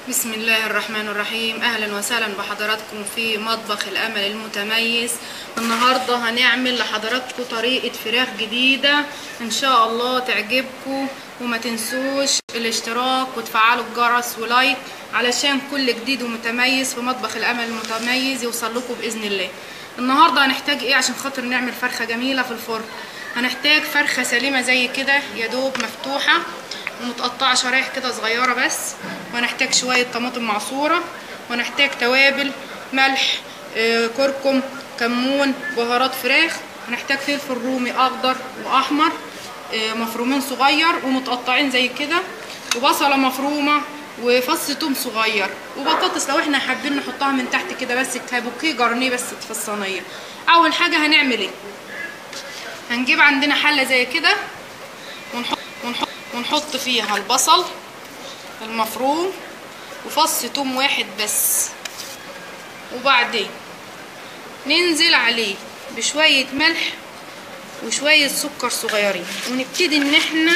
بسم الله الرحمن الرحيم اهلا وسهلا بحضراتكم في مطبخ الامل المتميز النهارده هنعمل لحضراتكم طريقه فراخ جديده ان شاء الله تعجبكم وما تنسوش الاشتراك وتفعلوا الجرس ولايك علشان كل جديد ومتميز في مطبخ الامل المتميز يوصل لكم باذن الله النهارده هنحتاج ايه عشان خاطر نعمل فرخه جميله في الفرن هنحتاج فرخه سليمه زي كده يا دوب مفتوحه ومتقطعه شرايح كده صغيره بس وهنحتاج شويه طماطم معصوره ونحتاج توابل ملح آه، كركم كمون بهارات فراخ هنحتاج فلفل رومي اخضر واحمر آه، مفرومين صغير ومتقطعين زي كده وبصله مفرومه وفص توم صغير وبطاطس لو احنا حابين نحطها من تحت كده بس كبوكيه جرنيه بس في الصينيه اول حاجه هنعمل ايه هنجيب عندنا حله زي كده ونحط ونحط ونحط فيها البصل المفروم وفص توم واحد بس وبعدين ننزل عليه بشوية ملح وشوية سكر صغيرين ونبتدي ان احنا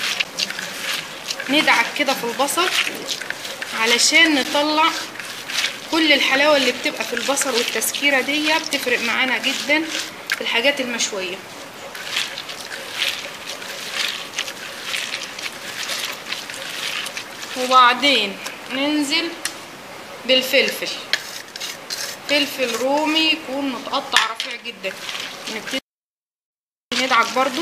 ندعك كده في البصل علشان نطلع كل الحلاوة اللي بتبقى في البصل والتسكيرة دي بتفرق معانا جدا في الحاجات المشوية وبعدين ننزل بالفلفل فلفل رومي يكون متقطع رفيع جدا نبتدي ندعك برضو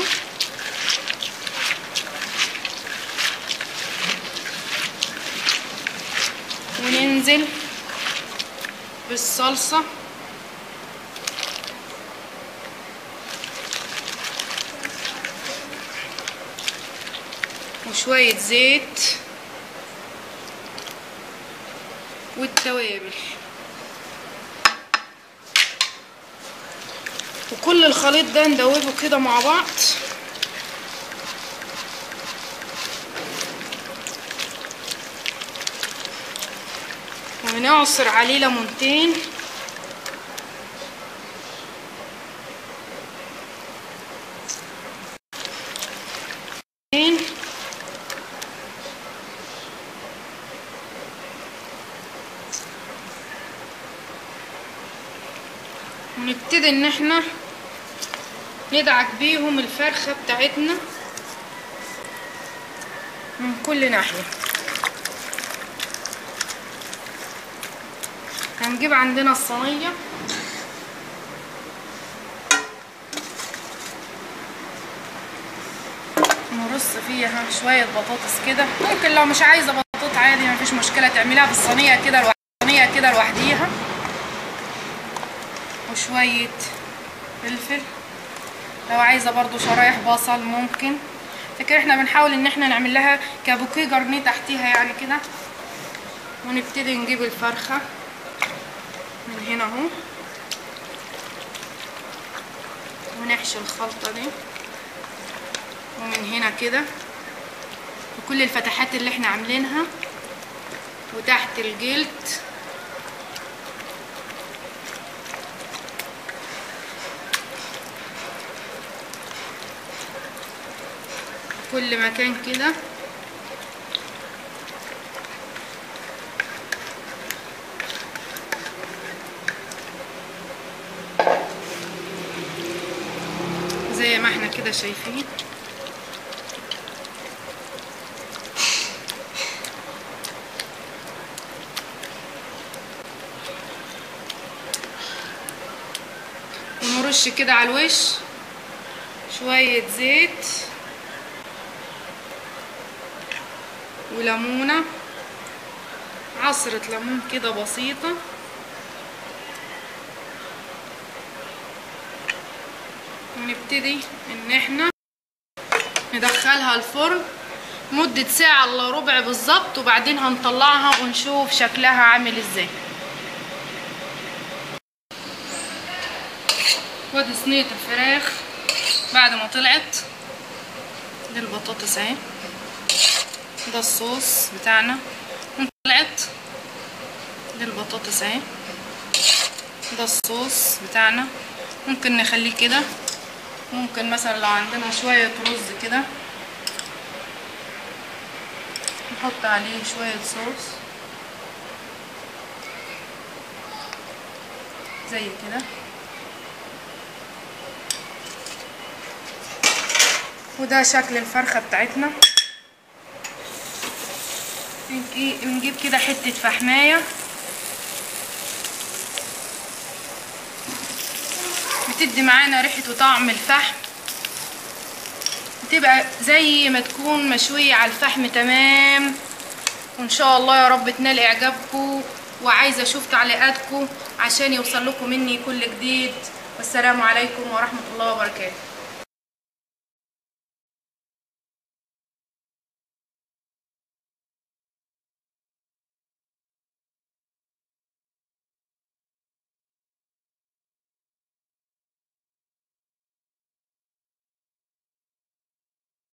وننزل بالصلصة وشوية زيت والتوابل وكل الخليط ده ندوبه كده مع بعض ونعصر عليه ليمونتين ونبتدي ان احنا ندعك بيهم الفرخة بتاعتنا من كل ناحية هنجيب عندنا الصينية نرص فيها شوية بطاطس كده ممكن لو مش عايزة بطاطس عادي مفيش مشكلة تعمليها في الصينية كده الصينية كده لوحديها وشوية فلفل لو عايزة برضو شرايح بصل ممكن فكرة احنا بنحاول ان احنا نعمل لها كابوكيه جرنيه تحتيها يعني كده ونبتدي نجيب الفرخة من هنا اهو ونحشي الخلطة دي ومن هنا كده وكل الفتحات اللي احنا عاملينها وتحت الجلد كل مكان كده زي ما احنا كده شايفين ونرش كده على الوش شوية زيت وليمونة عصرة ليمون كده بسيطة ونبتدي ان احنا ندخلها الفرن مدة ساعة الا ربع بالظبط وبعدين هنطلعها ونشوف شكلها عامل ازاي وادي صينية الفراخ بعد ما طلعت دي البطاطس اهي ده الصوص بتاعنا طلعت دي البطاطس اهي ده الصوص بتاعنا ممكن نخليه كده ممكن مثلا لو عندنا شوية رز كده نحط عليه شوية صوص زي كده وده شكل الفرخة بتاعتنا نجي- نجيب كده حتة فحماية بتدي معانا ريحة وطعم الفحم بتبقى زي ما تكون مشوية على الفحم تمام وان شاء الله يا رب تنال اعجابكم وعايزة اشوف تعليقاتكم عشان يوصل لكم مني كل جديد والسلام عليكم ورحمة الله وبركاته